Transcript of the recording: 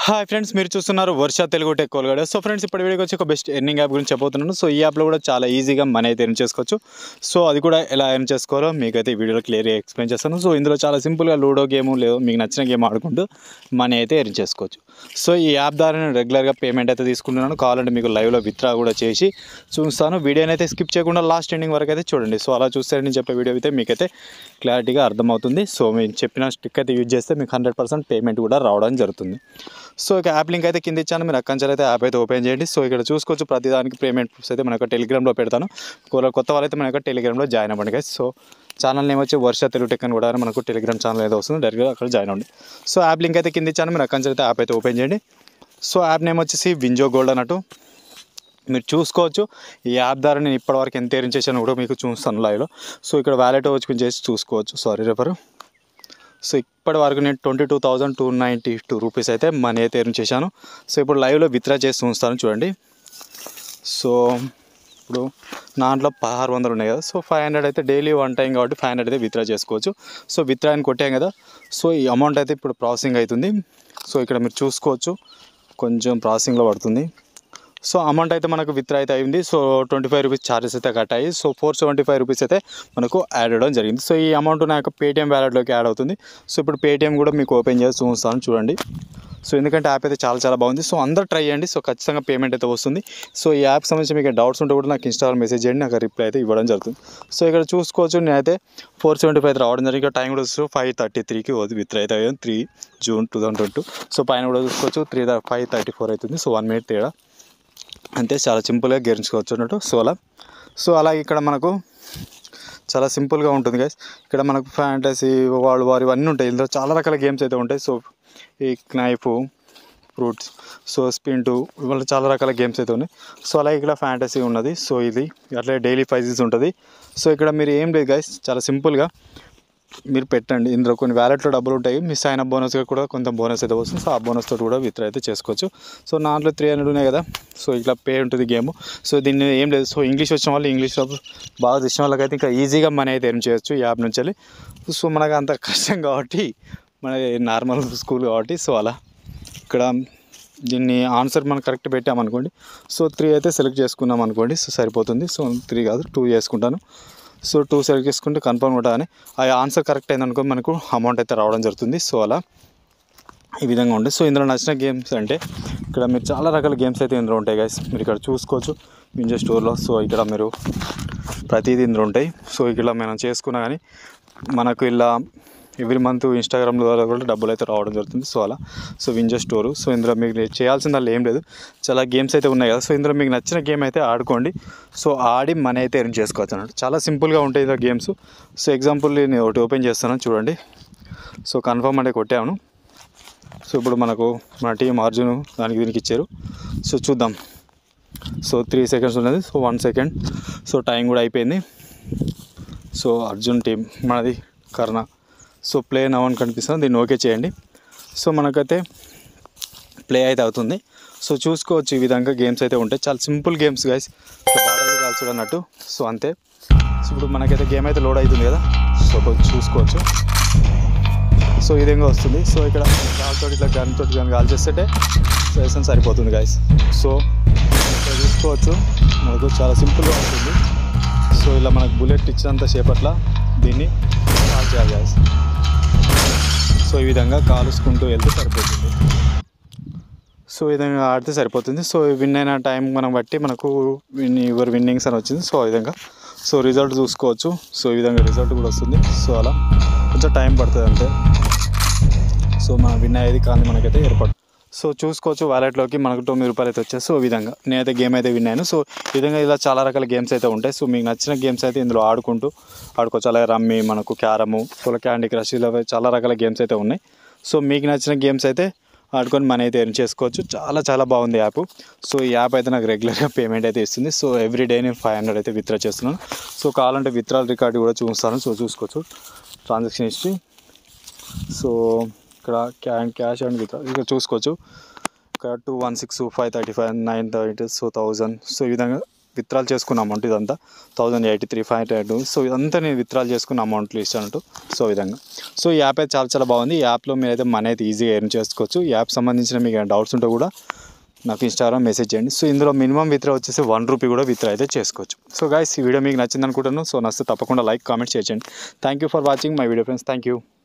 Hi friends మీరు చూస్తున్నారు Varsha Telugu tech కోల్గడ సో ఫ్రెండ్స్ ఇప్పుడు వీడియోకి వచ్చి ఒక బెస్ట్ ఎర్నింగ్ యాప్ గురించి చెప్పబోతున్నాను సో ఈ యాప్లో కూడా చాలా ఈజీగా మనీ అయితే ఎర్న్ చేసుకోవచ్చు సో అది కూడా ఎలా ఎర్న్ చేసుకోవాలో మీకైతే ఈ వీడియోలో క్లియర్గా ఎక్స్ప్లెయిన్ చేస్తాను సో ఇందులో చాలా సింపుల్గా లూడో గేమ్ లేదు మీకు నచ్చిన గేమ్ ఆడుకుంటూ మనీ అయితే ఎర్న్ చేసుకోవచ్చు సో ఈ యాప్ ద్వారా నేను రెగ్యులర్గా పేమెంట్ అయితే తీసుకుంటున్నాను కావాలంటే మీకు లైవ్లో విత్డ్రా కూడా చేసి చూస్తాను వీడియోని అయితే స్కిప్ చేయకుండా లాస్ట్ ఎండింగ్ వరకు అయితే చూడండి సో అలా చూస్తే నేను చెప్పే వీడియో అయితే మీకైతే క్లారిటీగా అర్థమవుతుంది సో మీరు చెప్పిన స్టిక్ అయితే యూజ్ చేస్తే మీకు హండ్రెడ్ పర్సెంట్ పేమెంట్ కూడా రావడం జరుగుతుంది సో ఇక యాప్ లింక్ అయితే కింద ఇచ్చాను మీరు అక్కడి నుంచి అయితే యాప్ అయితే ఓపెన్ చేయండి సో ఇక్కడ చూసుకోవచ్చు ప్రతిదానికి పేమెంట్ ప్రూఫ్స్ అయితే మన యొక్క టెలిగ్రామ్లో పెడతాను కొ- కొత్త వాళ్ళైతే మన యొక్క టెలిగ్రామ్లో జాయిన్ అవ్వండి guys. సో ఛానల్ నేమ్ వచ్చి వర్ష తెలుగు టెక్ అని కూడా మనకు టెలిగ్రామ్ ఛానల్ అయితే వస్తుంది డైరెక్ట్గా అక్కడ జాయిన్ అవ్వండి సో యాప్ లింక్ అయితే కింద ఇచ్చాను మీరు అక్కడి నుంచి అయితే యాప్ అయితే ఓపెన్ చేయండి సో యాప్ నేమ్ వచ్చేసి వింజో గోల్డ్ అన్నట్టు మీరు చూసుకోవచ్చు ఈ యాప్ ద్వారా నేను ఇప్పటివరకు ఎంత ఎర్న్ చేశాను కూడా మీకు చూస్తాను లైవ్లో సో ఇక్కడ వ్యాలెట్ వచ్చి చేసి చూసుకోవచ్చు సారీ రెఫర్ సో ఇప్పటి వరకు నేను twenty two thousand two ninety two rupees అయితే మనీ అయితే ఎర్న్ చేశాను సో ఇప్పుడు లైవ్లో విత్డ్రా చేసి చూస్తాను చూడండి సో ఇప్పుడు నా దాంట్లో పదహారు వందలు ఉన్నాయి కదా సో ఫైవ్ హండ్రెడ్ అయితే డైలీ వన్ టైం కాబట్టి ఫైవ్ హండ్రెడ్ అయితే విత్డ్రా చేసుకోవచ్చు సో విత్డ్రా అని కొట్టాం కదా సో ఈ అమౌంట్ అయితే ఇప్పుడు ప్రాసెసింగ్ అవుతుంది సో ఇక్కడ మీరు చూసుకోవచ్చు కొంచెం ప్రాసెసింగ్లో పడుతుంది సో అమౌంట్ అయితే మనకు విత్డ్రా అయితే అయింది so twenty five rupees charges అయితే కట్ అయ్యి so four seventy five rupees అయితే మనకు యాడ్ అవ్వడం జరిగింది సో ఈ అమౌంట్ నా యొక్క పేటీఎం వ్యాలెట్లోకి యాడ్ అవుతుంది సో ఇప్పుడు పేటీఎం కూడా మీకు ఓపెన్ చేసి చూస్తాను చూడండి సో ఎందుకంటే యాప్ అయితే చాలా చాలా బాగుంది సో అందరూ ట్రై చేయండి సో ఖచ్చితంగా పేమెంట్ అయితే వస్తుంది సో ఈ యాప్ సంబంధించి మీకు డౌట్స్ ఉంటే కూడా నాకు ఇన్స్టాగ్రామ్ మెసేజ్ చేయండి నాకు రిప్లై అయితే ఇవ్వడం జరుగుతుంది సో ఇక్కడ చూసుకోవచ్చు నేనైతే ఫోర్ సెవెంటీ ఫైవ్ రావడం జరిగింది ఇక్కడ టైం కూడా చూసుకో ఫైవ్ థర్టీ త్రీకి విత్ అయితే అయ్యింది three June two thousand twenty so పైన కూడా చూసుకోవచ్చు త్రీ ఫైవ్ థర్టీ ఫోర్ అవుతుంది సో వన్ మినిట్ తేడా అంతే చాలా సింపుల్గా గెలిచుకోవచ్చు అన్నట్టు సో అలా సో అలాగే ఇక్కడ మనకు చాలా సింపుల్గా ఉంటుంది గైస్ ఇక్కడ మనకు ఫ్యాంటసీ వాళ్ళు వారు ఇవన్నీ ఉంటాయి ఇందులో చాలా రకాల గేమ్స్ అయితే ఉంటాయి సో ఈ knife fruits so spin two ఇవాళ చాలా రకాల గేమ్స్ అయితే ఉన్నాయి సో అలాగే ఇక్కడ ఫ్యాంటసీ ఉన్నది సో ఇది అట్లే డైలీ ప్రైజెస్ ఉంటుంది సో ఇక్కడ మీరు ఏం లేదు గైస్ చాలా సింపుల్గా మీరు పెట్టండి ఇందులో కొన్ని వ్యాలెట్లో డబ్బులు ఉంటాయి మిస్ అయిన బోనస్గా కూడా కొంత బోనస్ అయితే వస్తుంది సో ఆ బోనస్ తోటి కూడా విత్డ్రా అయితే చేసుకోవచ్చు సో నాట్లో త్రీ హండ్రెడ్ ఉన్నాయి కదా సో ఇట్లా పే ఉంటుంది గేమ్ సో దీన్ని ఏం లేదు సో ఇంగ్లీష్ వచ్చిన వాళ్ళు ఇంగ్లీష్ బాగా తెచ్చిన వాళ్ళకైతే ఇంకా ఈజీగా మనీ అయితే ఎర్న్ చేయొచ్చు ఈ యాప్ నుంచి వెళ్ళి సో మనకు అంత కష్టం కాబట్టి మన నార్మల్ స్కూల్ కాబట్టి సో అలా ఇక్కడ దీన్ని ఆన్సర్ మనం కరెక్ట్ పెట్టామనుకోండి సో త్రీ అయితే సెలెక్ట్ చేసుకున్నాం అనుకోండి సో సరిపోతుంది సో త్రీ కాదు టూ చేసుకుంటాను సో టూ సెలెక్ట్ చేసుకుంటే కన్ఫర్మ్ కూడా అని ఆ ఆన్సర్ కరెక్ట్ అయిందనుకో మనకు అమౌంట్ అయితే రావడం జరుగుతుంది సో అలా ఈ విధంగా ఉంటుంది సో ఇందులో నచ్చిన గేమ్స్ అంటే ఇక్కడ మీరు చాలా రకాల గేమ్స్ అయితే ఇందులో ఉంటాయి గైస్ మీరు ఇక్కడ చూసుకోవచ్చు వింజో స్టోర్లో సో ఇక్కడ మీరు ప్రతిదీ ఇందులో ఉంటాయి సో ఇక్కడ మనం చేసుకున్నా కానీ మనకు ఇలా ఎవ్రీ మంత్ ఇన్స్టాగ్రామ్ ద్వారా కూడా డబ్బులు అయితే రావడం జరుగుతుంది సో అలా సో వింజో స్టోరు సో ఇందులో మీకు చేయాల్సిన దానిలో ఏం లేదు చాలా గేమ్స్ అయితే ఉన్నాయి కదా సో ఇందులో మీకు నచ్చిన గేమ్ అయితే ఆడుకోండి సో ఆడి మనీ అయితే ఎర్న్ చేసుకోవచ్చు అన్నట్టు చాలా సింపుల్గా ఉంటాయి ఇందులో గేమ్స్ సో ఎగ్జాంపుల్ నేను ఒకటి ఓపెన్ చేస్తాను చూడండి సో కన్ఫర్మ్ అంటే కొట్టాను సో ఇప్పుడు మనకు మన టీం అర్జున్ దానికి దీనికి ఇచ్చారు సో చూద్దాం సో త్రీ సెకండ్స్ ఉన్నది so one second so time కూడా అయిపోయింది సో అర్జున్ టీం మనది కర్ణ సో ప్లే నవన్ కనిపిస్తుంది దీన్ని ఓకే చేయండి సో మనకైతే ప్లే అయితే అవుతుంది సో చూసుకోవచ్చు ఈ విధంగా గేమ్స్ అయితే ఉంటాయి చాలా సింపుల్ గేమ్స్ గైస్ బాటలు కాల్చడం అన్నట్టు సో అంతే సో ఇప్పుడు మనకైతే గేమ్ అయితే లోడ్ అవుతుంది కదా సో కొంచెం చూసుకోవచ్చు సో ఈ విధంగా వస్తుంది సో ఇక్కడ గాలితో ఇట్లా గన్ తోటి గన్ కాల్ చేస్తుంటే సెషన్ సరిపోతుంది గాయస్ సో ఇక్కడ చూసుకోవచ్చు మనకు చాలా సింపుల్గా ఉంటుంది సో ఇలా మనకు బుల్లెట్ ఇచ్చినంత సేపట్ల దీన్ని కాల్ చేయాలి గాయస్ సో ఈ విధంగా కాలుసుకుంటూ వెళ్తే సరిపోతుంది సో ఈ విధంగా ఆడితే సరిపోతుంది సో విన్ అయిన టైం మనం బట్టి మనకు విన్ యువర్ విన్నింగ్స్ అని వచ్చింది సో ఆ విధంగా సో రిజల్ట్ చూసుకోవచ్చు సో ఈ విధంగా రిజల్ట్ కూడా వస్తుంది సో అలా కొంచెం టైం పడుతుంది అంతే సో మనం విన్ అయ్యేది కానీ మనకైతే ఏర్పడు సో చూసుకోవచ్చు వ్యాలెట్లోకి మనకు తొమ్మిది రూపాయలు అయితే వచ్చాయి సో ఈ విధంగా నేనైతే గేమ్ అయితే విన్ అయ్యాను సో ఈ విధంగా ఇలా చాలా రకాల గేమ్స్ అయితే ఉంటాయి సో మీకు నచ్చిన గేమ్స్ అయితే ఇందులో ఆడుకుంటూ ఆడుకోవచ్చు అలాగే రమ్మి మనకు క్యారము సో క్యాండీ క్రష్ ఇలా చాలా రకాల గేమ్స్ అయితే ఉన్నాయి సో మీకు నచ్చిన గేమ్స్ అయితే ఆడుకొని మనీ అయితే ఎర్న్ చేసుకోవచ్చు చాలా చాలా బాగుంది యాప్ సో ఈ యాప్ అయితే నాకు రెగ్యులర్గా పేమెంట్ అయితే ఇస్తుంది సో ఎవ్రీ డే నేను ఫైవ్ హండ్రెడ్ అయితే విత్డ్రా చేస్తున్నాను సో కావాలంటే విత్డ్రాల్ రికార్డు కూడా చూస్తాను సో చూసుకోవచ్చు ట్రాన్సాక్షన్ హిస్టరీ సో ఇక్కడ క్యా క్యాష్ అండ్ విత్ ఇక్కడ చూసుకోవచ్చు ఇక్కడ two one six five thirty five nine thirty so thousand so ఈ విధంగా విత్డ్రాల్ చేసుకున్న అమౌంట్ ఇదంతా thousand eighty three five hundred so ఇదంతా నేను విత్డ్రాల్ చేసుకున్న అమౌంట్ లిస్ట్ అన్నట్టు సో ఈ విధంగా సో ఈ యాప్ అయితే చాలా చాలా బాగుంది ఈ యాప్లో మీరైతే మనీ అయితే ఈజీగా ఎర్న్ చేసుకోవచ్చు ఈ యాప్ సంబంధించిన మీకు ఏమైనా డౌట్స్ ఉంటే కూడా నాకు ఇన్స్టాగ్రామ్ మెసేజ్ చేయండి సో ఇందులో మినిమం విత్డ్రా వచ్చేసి వన్ రూపీ కూడా విత్డ్రా అయితే చేసుకోవచ్చు సో గాయస్ ఈ వీడియో మీకు నచ్చింది అనుకుంటాను సో నచ్చితే తప్పకుండా లైక్ కామెంట్ చేయండి thank you for watching my video friends thank you